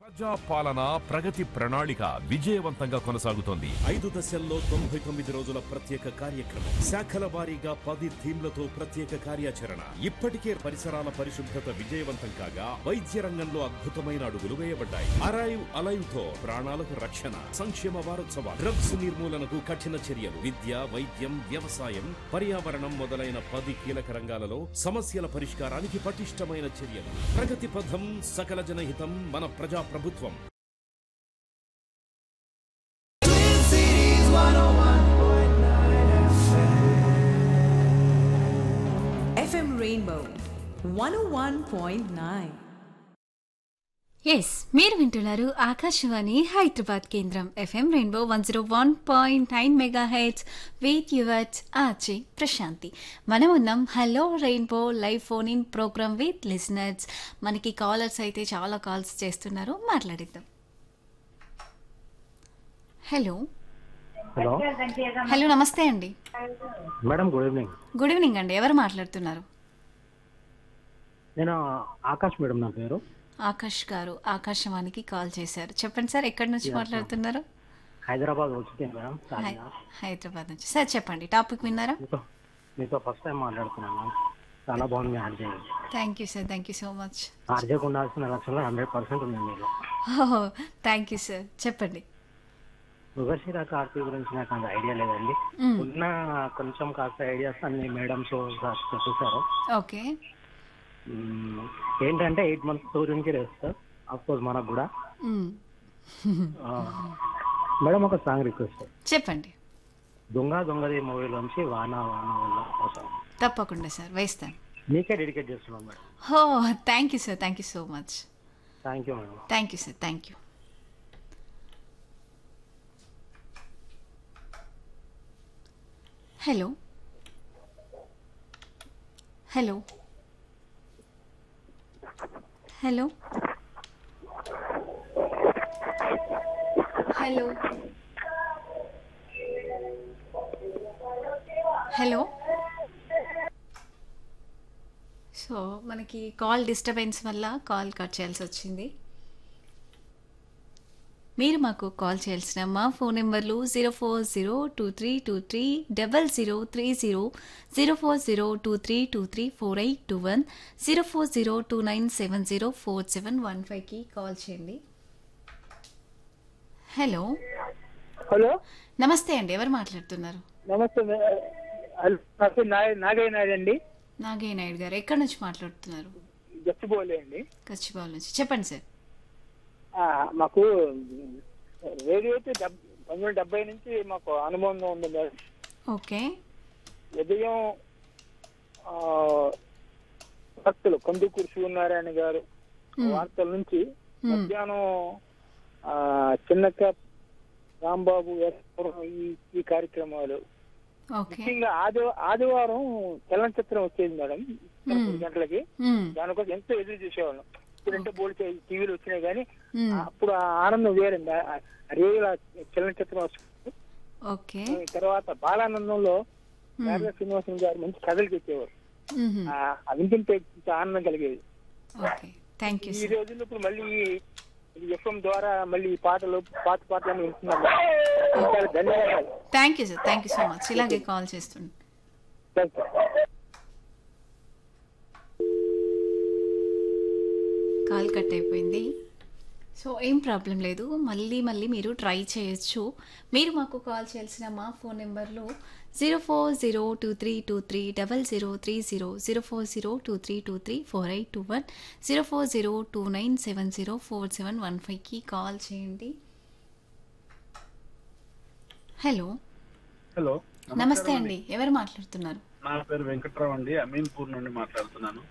ప్రజా పాలన ప్రగతి ప్రణాళిక విజయవంతంగా కొనసాగుతోంది ఐదు దశల్లో తొంభై తొమ్మిది రోజుల ప్రత్యేక కార్యక్రమం శాఖల వారీగా పది థీమ్లతో ప్రత్యేక కార్యాచరణ ఇప్పటికే పరిసరాల పరిశుభ్రత విజయవంతం కాగా వైద్య రంగంలో అద్భుతమైన అడుగులు వేయబడ్డాయి అరైవ్ అలైవ్ తో ప్రాణాలకు రక్షణ సంక్షేమ వారోత్సవాలు డ్రగ్స్ నిర్మూలనకు కఠిన చర్యలు విద్య వైద్యం వ్యవసాయం పర్యావరణం మొదలైన పది కీలక రంగాలలో సమస్యల పరిష్కారానికి పటిష్టమైన చర్యలు ప్రగతి పథం సకల జనహితం మన ప్రజా ప్రభుత్వం FM Rainbow 101.9. ఎస్ మీరు వింటున్నారు ఆకాశవాణి హైదరాబాద్ కేంద్రం FM Rainbow one zero one point nine mega hits with yours RJ Prashanti మనం ఉన్నాం hello Rainbow live phone in programme with listeners మనకి కాలర్స్ అయితే చాలా కాల్స్ చేస్తున్నారు మాట్లాడిద్దాం హలో హలో హలో నమస్తే అండి madam good evening good evening అండి ఎవరు మాట్లాడుతున్నారు నేను ఆకాష్ మేడం నా పేరు ఆకాష్ గారు ఆకాశవాణికి కాల్ చేశారు చెప్పండి సార్ ఎక్కడి నుంచి మాట్లాడుతున్నారు హైదరాబాద్ వచ్చింది మేడం హై- సానియా. హైదరాబాద్ నుంచి సార్ చెప్పండి టాపిక్ విన్నారా మీతో మీతో ఫస్ట్ టైం మాట్లాడుతున్నాను చాలా బాగుంది మీ RJ thank you sir thank you so much ఆర్జేకి ఉండాల్సిన లక్షణంలో హండ్రెడ్ పర్సెంట్ ఉంది మీరు థ్యాంక్ యూ సార్ చెప్పండి మృగశిర కార్తీ గురించి నాకు అంత ఐడియా లేదండి మ్మ్. ఉన్న కొంచెం కాస్త ఐడియాస్ అన్ని మేడమ్స్ చెప్పేశారు ఓకే మ్మ్. ఏంటంటే ఎయిట్ మంత్స్ సూర్యునికి రేస్తారు అఫ్ కోర్స్ మనకు కూడా మ్మ్. ఆ, మేడం ఒక సాంగ్ రిక్వెస్ట్ చెప్పండి దొంగ దొంగది మూవీలోంచి వాన వాన వల్ల కోసం తప్పకుండా సార్ వేస్తాను మీకే డెడికేట్ చేస్తున్నాం మేడం హో thank you sir thank you so much thank you madam thank you sir thank you hello hello hello hello hello so మనకి కాల్ డిస్టర్బెన్స్ వల్ల కాల్ కట్ చేయాల్సి వచ్చింది మీరు మాకు కాల్ చేయాల్సిన మా ఫోన్ నెంబర్లు zero four zero two three two three double zero three zero zero four zero two three two three four eight two one zero four zero two nine seven zero four seven one ఫైవ్కి call చేయండి hello hello నమస్తే అండి ఎవరు మాట్లాడుతున్నారు నమస్తే మే- hello, నా పేరు నాగ- నాగయ్య నాయుడు అండి నాగయ్య నాయుడు గారు ఎక్కడి నుంచి మాట్లాడుతున్నారు గచ్చిబౌలి అండి కచ్చిబాల్ నుంచి చెప్పండి సార్ ఆ, మాకు రేడియో అయితే డెబ్ పంతొమ్మిది వందల డెబ్బై నుంచి మాకు అనుబంధం ఉంది మేడం. ఓకే ఉదయం ఆ, భక్తులు కందుకూరు శివనారాయణ గారు వార్తల నుంచి మధ్యాహ్నం ఆ, చిన్నక్క రాంబాబు ఎస్పురం ఈ ఈ కార్యక్రమాలు ఓకే ముఖ్యంగా ఆది ఆదివారం చలనచిత్రం వచ్చేది మేడం తొమ్మిది గంటలకి మ్మ్. దానికోసం ఎంతో ఎదురు చూసేవాళ్ళం ఇప్పుడంటే బోల్డ్ టీవీలు వచ్చినాయి కానీ మ్మ్. అప్పుడు ఆ ఆనందం వేరండి ఆ- ఆ రేడియోలో చలనచిత్రం వస్తుంది ఓకే తర్వాత బాలానందంలో నారాయణ శ్రీనివాసన్ గారు మంచి కథలు చెప్పేవారు మ్మ్. ఆ, అది వింటుంటే ఇంత ఆనందం కలిగేది ఓకే థ్యాంక్ యూ ఈ సార్ రోజుల్లో ఇప్పుడు మళ్ళీ ఎఫ్ఎం ద్వారా మళ్ళీ ఈ పాటలు పాత పాటలను వింటున్నాము చాలా ధన్యవాదాలు thank you sir thank you so much ఇలాగే కాల్ చేస్తుండే థ్యాంక్ యూ కాల్ కట్ అయిపోయింది సో ఏం ప్రాబ్లం లేదు మళ్ళీ మళ్ళీ మీరు ట్రై చేయొచ్చు మీరు మాకు కాల్ చేయాల్సిన మా ఫోన్ నెంబర్లు zero four zero two three two three double zero three zero zero four zero two three two three four eight two one zero four zero two nine seven zero four seven one ఫైవ్కి call చేయండి hello hello నమస్తే అండి ఎవరు మాట్లాడుతున్నారు నా పేరు వెంకట్రావు అండి అమీన్పూర్ నుండి మాట్లాడుతున్నాను